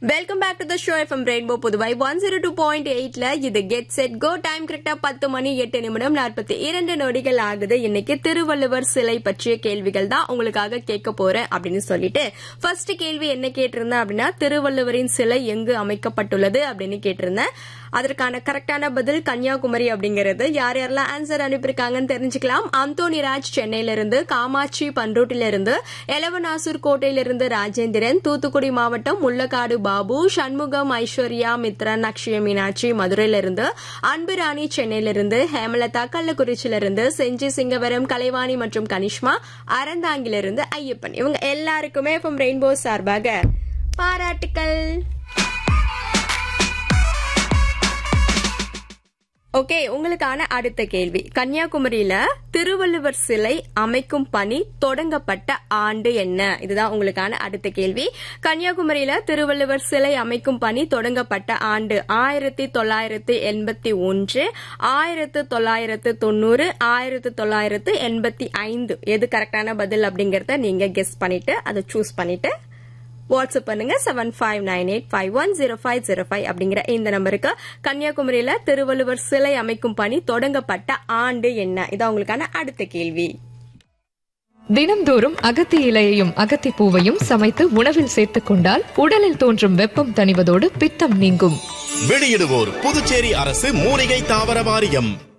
welcome back to the show FM rainbow Puduvai one zero two point எயிட்ல இது get set go time கரெக்டா பத்து மணி எட்டு நிமிடம் நாற்பத்தி இரண்டு நொடிகள் ஆகுது இன்னைக்கு திருவள்ளுவர் சிலை பற்றிய கேள்விகள் தான் உங்களுக்காக கேட்க போறேன் அப்படின்னு சொல்லிட்டு ஃபர்ஸ்ட் கேள்வி என்ன கேட்டிருந்தேன் அப்படின்னா திருவள்ளுவரின் சிலை எங்கு அமைக்கப்பட்டுள்ளது அப்படின்னு கேட்டிருந்தேன் அதற்கான கரெக்டான பதில் கன்னியாகுமரி அப்படிங்கிறது யார் யாரெல்லாம் ஆன்சர் அனுப்பியிருக்காங்கன்னு தெரிஞ்சுக்கலாம் அந்தோனிராஜ் சென்னையிலிருந்து காமாட்சி பன்ருட்டிலிருந்து எலவனாசூர் கோட்டையிலிருந்து ராஜேந்திரன் தூத்துக்குடி மாவட்டம் முள்ளக்காடு பாபு சண்முகம் ஐஸ்வர்யா மித்ரன் அக்ஷய மீனாட்சி மதுரையிலிருந்து அன்புராணி சென்னையிலிருந்து ஹேமலதா கள்ளக்குறிச்சியிலிருந்து செஞ்சி சிங்கவரம் கலைவாணி மற்றும் கனிஷ்மா அறந்தாங்கிலிருந்து ஐயப்பன் இவங்க எல்லாருக்குமே இப்போ ரெயின்போ சார்பாக பாராட்டுக்கள் ஓகே உங்களுக்கான அடுத்த கேள்வி கன்னியாகுமரியில திருவள்ளுவர் சிலை அமைக்கும் பணி தொடங்கப்பட்ட ஆண்டு என்ன இதுதான் உங்களுக்கான அடுத்த கேள்வி கன்னியாகுமரியில திருவள்ளுவர் சிலை அமைக்கும் பணி தொடங்கப்பட்ட ஆண்டு ஆயிரத்தி தொள்ளாயிரத்தி எண்பத்தி ஒன்று ஆயிரத்து தொள்ளாயிரத்து தொண்ணூறு ஆயிரத்து தொள்ளாயிரத்து எண்பத்தி ஐந்து எது கரெக்டான பதில் அப்படிங்கறத நீங்க கெஸ் பண்ணிட்டு அதை சூஸ் பண்ணிட்டு வாட்ஸ்அப் பண்ணுங்க seven five nine eight five one zero five zero five அப்படிங்கிற இந்த நம்பருக்கு கன்னியாகுமரியில திருவள்ளுவர் சிலை அமைக்கும் பணி தொடங்கப்பட்ட ஆண்டு என்ன இதான் உங்களுக்கான அடுத்த கேள்வி தினம்தோறும் அகத்தி இலையையும் அகத்தி பூவையும் சமைத்து உணவில் சேர்த்துக் கொண்டால் உடலில் தோன்றும் வெப்பம் தணிவதோடு பித்தம் நீங்கும் வெளியிடுவோர் புதுச்சேரி அரசு மூலிகை தாவர வாரியம்